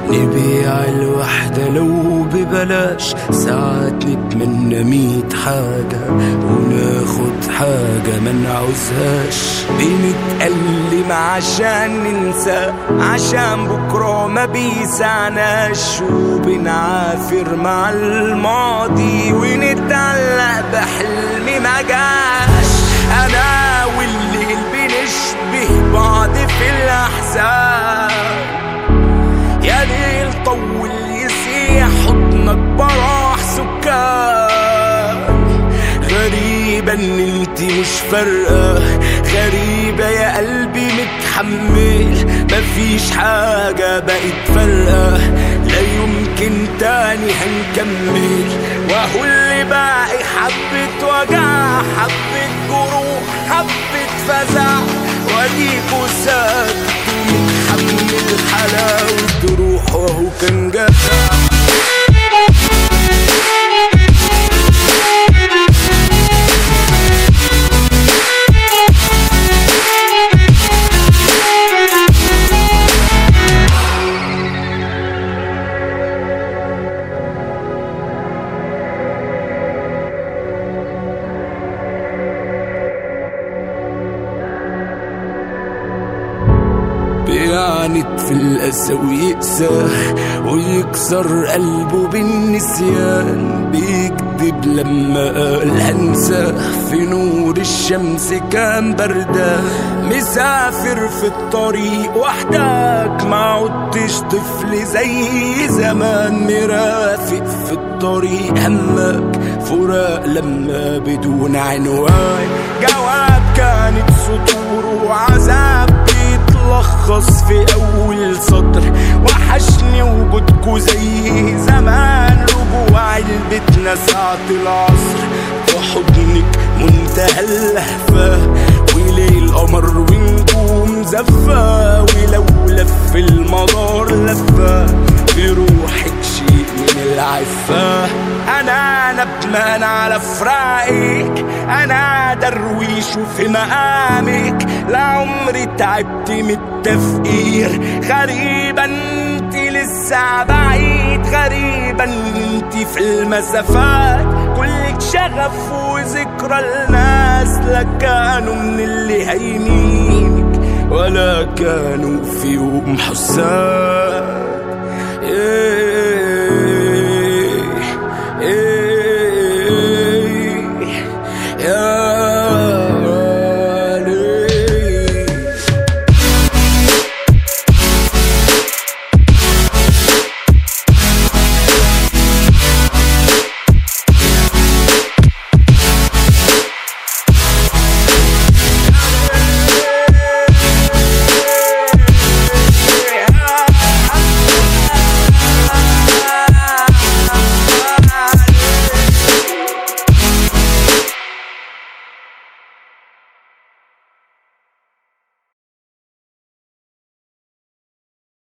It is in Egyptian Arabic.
نبيع الوحدة لو ببلاش ساعات نتمنى ميت حاجة وناخد حاجة ما نعوزهاش بنتألم عشان ننسى عشان بكرة ما بيسعناش وبنعافر مع الماضي ونتعلق بحلم ما جاش أنا والليل بنشبه بعض في الأحزان يا ليل طول يسيح حضنك براح سكان غريبة ان انت مش فارقة غريبة يا قلبي متحمل مفيش حاجة بقت فارقة لا يمكن تاني هنكمل وهو اللي باقي حبة وجع حبة جروح حبة فزع وديكوا ساكت ومتحمل حلاوة روح وهو كان جدع بيعند في الأسى ويقسى ويكسر قلبه بالنسيان بيكذب لما قال هنسى في نور الشمس كان بردان مسافر في الطريق وحدك ما عدتش طفل زي زمان مرافق في الطريق همك فراق لما بدون عنوان جواب كانت سطور وعذاب بيتلخص في أول سطر وحشني وجودكوا زي زمان رجوع لبيتنا ساعة العصر في حضنك منتهى اللهفة وليل قمر ونجوم زفة ولو لف المدار لفة في روحك شيء من العفة أنا ندمان على فراقك أنا درويش وفي مقامك لعمري تعبت من التفكير غريبة انت لسه بعيد غريبة انت في المسافات كلك شغف وذكرى الناس لا كانوا من اللي هينينك ولا كانوا في يوم حسان